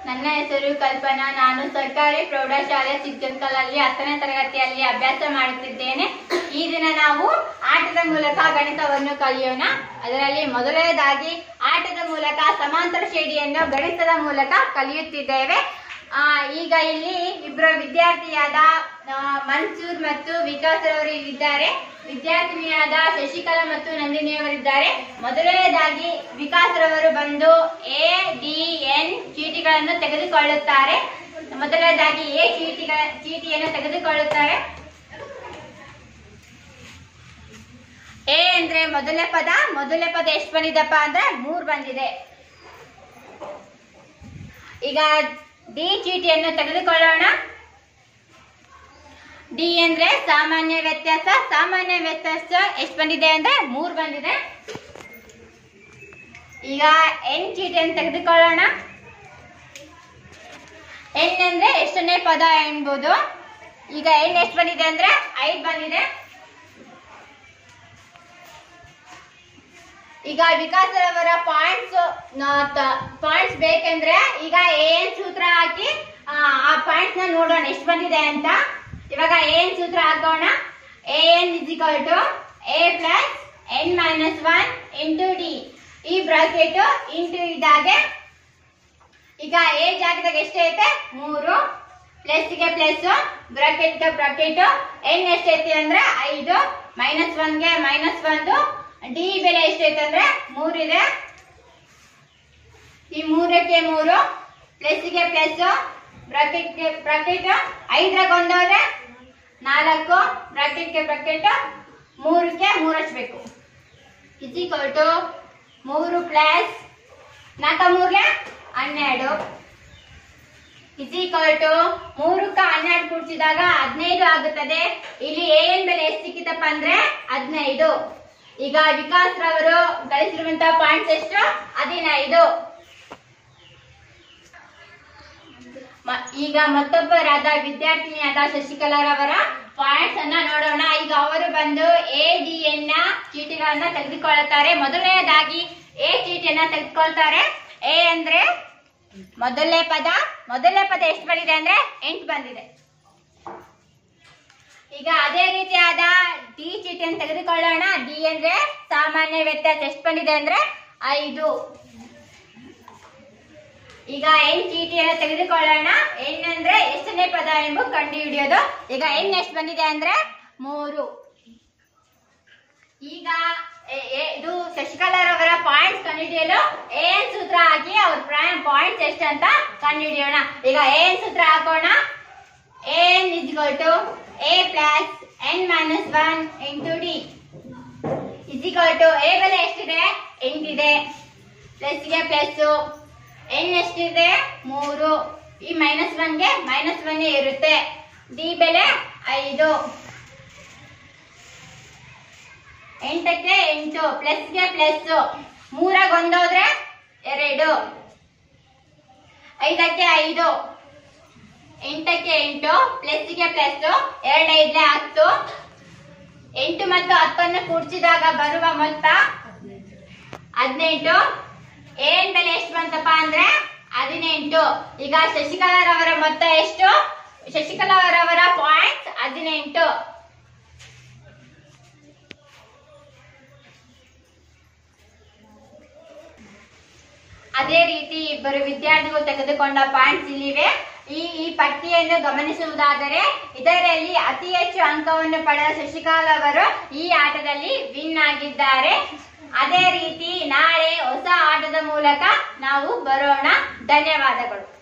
ನನ್ನ ಹೆಸರು ಕಲ್ಪನಾ ನಾನು ಸರ್ಕಾರಿ ಪ್ರೌಢಶಾಲೆ ಚಿಕ್ಕಂಕಲಲ್ಲಿ ಹತ್ತನೇ ತರಗತಿಯಲ್ಲಿ ಅಭ್ಯಾಸ ಮಾಡುತ್ತಿದ್ದೇನೆ ಈ ದಿನ ನಾವು ಆಟದ ಮೂಲಕ ಗಣಿತವನ್ನು ಕಲಿಯೋಣ ಅದರಲ್ಲಿ ಮೊದಲನೇದಾಗಿ ಆಟದ ಮೂಲಕ ಸಮಾಂತರ ಶ್ರೇಣಿಯನ್ನು ಗಣಿತದ ಮೂಲಕ ಕಲಿಯುತ್ತಿದ್ದೇವೆ ಆ, ಈಗ ಇಲ್ಲಿ ಇಬ್ಬರು ವಿದ್ಯಾರ್ಥಿಯಾದ ಆ, ಮನ್ಸೂರ್ ಮತ್ತು ವಿಕಾಸ್ ಅವರು ಇದ್ದಾರೆ ವಿದ್ಯಾರ್ಥಿನಿಯಾದ ಶಶಿಕಲಾ ಮತ್ತು ನಂದಿನಿ ಅವರಿದ್ದಾರೆ ಮೊದಲನೇದಾಗಿ ವಿಕಾಸ್ ರವರು ಬಂದು ಎ ಡಿ ಎನ್ ಚೀಟಿಗಳನ್ನು ತೆಗೆದುಕೊಳ್ಳುತ್ತಾರೆ ಮೊದಲನೇದಾಗಿ ಎ ಚೀಟಿಗಳ ಚೀಟಿಯನ್ನು ತೆಗೆದುಕೊಳ್ಳುತ್ತಾರೆ ಎ ಅಂದ್ರೆ ಮೊದಲನೇ ಪದ ಮೊದಲನೇ ಪದ ಎಷ್ಟು ಬಂದಿದೆಪ್ಪ ಅಂದ್ರೆ ಮೂರ್ ಬಂದಿದೆ ಈಗ ಡಿ ಚೀಟಿಯನ್ನು ತೆಗೆದುಕೊಳ್ಳೋಣ ಡಿ ಅಂದ್ರೆ ಸಾಮಾನ್ಯ ವ್ಯತ್ಯಾಸ ಸಾಮಾನ್ಯ ವ್ಯತ್ಯಾಸ ಎಷ್ಟು ಬಂದಿದೆ ಅಂದ್ರೆ ಮೂರ್ ಬಂದಿದೆ ಈಗ ಎನ್ ಚೀಟಿಯನ್ನು ತೆಗೆದುಕೊಳ್ಳೋಣ ಎನ್ ಅಂದ್ರೆ ಎಷ್ಟನೇ ಪದ ಎನ್ಬೋದು ಈಗ ಎನ್ ಎಷ್ಟು ಬಂದಿದೆ ಅಂದ್ರೆ ಐದು ಬಂದಿದೆ ಈಗ ವಿಕಾಸ್ ಅವರ ಪಾಯಿಂಟ್ಸ್ ಪಾಯಿಂಟ್ಸ್ ಬೇಕೆಂದ್ರೆ ಈಗ ಏನ್ ಸೂತ್ರ ಹಾಕಿ ಆ, ಆ ಪಾಯಿಂಟ್ಸ್ ನ ನೋಡೋಣ ಎಷ್ಟು ಬಂದಿದೆ ಅಂತ ಇವಾಗ ಏನ್ ಸೂತ್ರ ಹಾಕೋಣ a n is equal to a plus n minus one into d ಈ ಬ್ರಾಕೆಟ್ ಇಂಟು ಇದಾಗೆ ಈಗ ಎ ಜಾಗದಾಗ ಎಷ್ಟೈತೆ ಮೂರು ಪ್ಲಸ್ ಗೆ ಪ್ಲಸ್ ಬ್ರಾಕೆಟ್ ಗೆ ಬ್ರಾಕೆಟ್ ಎನ್ ಎಷ್ಟೈತಿ ಅಂದ್ರೆ ಐದು ಮೈನಸ್ ಒನ್ಗೆ ಮೈನಸ್ ಒಂದು ಡಿ ಬೆಲೆ ಎಷ್ಟೈತೆ ಅಂದ್ರೆ ಮೂರಿದೆ ಈ ಮೂರಕ್ಕೆ ಮೂರು ಪ್ಲಸ್ ಗೆ ಪ್ಲಸ್ ಬ್ರಾಕೆಟ್ ಗೆ ಬ್ರಾಕೆಟ್ ಐದ್ರಾಗ ಒಂದವ್ರೆ ನಾಲ್ಕು ಬ್ರಾಕೆಟ್ ಗೆ ಬ್ರಾಕೆಟ್ ಮೂರಕ್ಕೆ ಮೂರು ಹಚ್ಬೇಕು ಇಸ್ ಟು ಮೂರು ಪ್ಲಸ್ ನಾಲ್ಕ ಮೂರ್ಲೆ ಹನ್ನೆರಡು ಇಸ್ ಈಕ್ವಲ್ ಟು ಮೂರಕ್ಕ ಹನ್ನೆರಡು ಕೂಡಿಸಿದಾಗ ಹದಿನೈದು ಆಗುತ್ತದೆ ಇಲ್ಲಿ ಏನ್ ಬೆಲೆ ಎಷ್ಟು ಸಿಕ್ಕಿತಪ್ಪ ಅಂದ್ರೆ ಹದಿನೈದು ಈಗ ವಿಕಾಸ್ ರವರು ಗಳಿಸಿರುವಂತಹ ಪಾಯಿಂಟ್ಸ್ ಎಷ್ಟು ಹದಿನೈದು ಮ- ಈಗ ಮತ್ತೊಬ್ಬರಾದ ವಿದ್ಯಾರ್ಥಿನಿಯಾದ ಶಶಿಕಲಾರವರ ಪಾಯಿಂಟ್ಸ್ ಅನ್ನ ನೋಡೋಣ ಈಗ ಅವರು ಬಂದು ಎ ಡಿ ಎನ್ ನ ಚೀಟಿಗಳನ್ನ ತೆಗೆದುಕೊಳ್ಳುತ್ತಾರೆ ಮೊದಲನೇದಾಗಿ ಎ ಚೀಟಿಯನ್ನ ತೆಗೆದುಕೊಳ್ತಾರೆ ಎ ಅಂದ್ರೆ ಮೊದಲನೇ ಪದ ಮೊದಲನೇ ಪದ ಎಷ್ಟು ಬಂದಿದೆ ಅಂದ್ರೆ ಎಂಟು ಬಂದಿದೆ ಈಗ ಅದೇ ರೀತಿಯಾದ ಡಿ ಚೀಟಿಯನ್ನು ತೆಗೆದುಕೊಳ್ಳೋಣ ಡಿ ಅಂದ್ರೆ ಸಾಮಾನ್ಯ ವ್ಯತ್ಯಾಸ ಎಷ್ಟು ಬಂದಿದೆ ಅಂದ್ರೆ ಐದು ಈಗ ಎನ್ ಚೀಟಿಯನ್ನು ತೆಗೆದುಕೊಳ್ಳೋಣ ಎನ್ ಅಂದ್ರೆ ಎಷ್ಟನೇ ಪದ ಎಂಬ ಕಂಡು ಹಿಡಿಯೋದು ಈಗ ಎನ್ ಎಷ್ಟು ಬಂದಿದೆ ಅಂದ್ರೆ ಮೂರು ಈಗ ಎ- ಎ- ಇದು ಶಶಿಕಲಾರವರ ಪಾಯಿಂಟ್ಸ್ ಕಂಡುಹಿಡಿಯಲು ಏನ್ ಸೂತ್ರ ಹಾಕಿ ಅವ್ರ ಪಾಯಿಂಟ್ಸ್ ಎಷ್ಟು ಅಂತ ಕಂಡುಹಿಡಿಯೋಣ ಈಗ ಏನ್ ಸೂತ್ರ ಹಾಕೋಣ a n is to a plus n minus one into d is to a ಬೆಲೆ ಎಷ್ಟಿದೆ ಎಂಟಿದೆ ಪ್ಲಸ್ಗೆ ಪ್ಲಸ್ ಎನ್ ಎಷ್ಟಿದೆ ಮೂರು ಈ ಮೈನಸ್ ಒನ್ಗೆ ಮೈನಸ್ ಒನ್ ಇರುತ್ತೆ ಡಿ ಬೆಲೆ ಐದು ಎಂಟಕ್ಕೆ ಎಂಟು ಪ್ಲಸ್ಗೆ ಪ್ಲಸ್ ಮೂರಾಗ ಒಂದೋದ್ರೆ ಎರಡು ಐದಕ್ಕೆ ಐದು ಎಂಟಕ್ಕೆ ಎಂಟು ಪ್ಲಸ್ಗೆ ಪ್ಲಸ್ ಎರಡು ಐದ್ಲೆ ಹತ್ತು ಎಂಟು ಮತ್ತು ಹತ್ತನ್ನು ಕೂಡಿಸಿದಾಗ ಬರುವ ಮೊತ್ತ ಹದಿನೆಂಟು ಏನ್ ಬೆಲೆ ಎಷ್ಟು ಬಂತಪ್ಪ ಅಂದ್ರೆ ಹದಿನೆಂಟು ಈಗ ಶಶಿಕಲಾರವರ ಮೊತ್ತ ಎಷ್ಟು ಶಶಿಕಲಾರವರ ಪಾಯಿಂಟ್ಸ್ ಹದಿನೆಂಟು ಅದೇ ರೀತಿ ಇಬ್ಬರು ವಿದ್ಯಾರ್ಥಿಗಳು ತೆಗೆದುಕೊಂಡ ಪಾಯಿಂಟ್ಸ್ ಇಲ್ಲಿವೆ ಈ ಈ ಪಟ್ಟಿಯನ್ನು ಗಮನಿಸುವುದಾದರೆ ಇದರಲ್ಲಿ ಅತಿ ಹೆಚ್ಚು ಅಂಕವನ್ನು ಪಡೆದ ಶಶಿಕಾಲ್ ಅವರು ಈ ಆಟದಲ್ಲಿ ವಿನ್ ಆಗಿದ್ದಾರೆ ಅದೇ ರೀತಿ ನಾಳೆ ಹೊಸ ಆಟದ ಮೂಲಕ ನಾವು ಬರೋಣ ಧನ್ಯವಾದಗಳು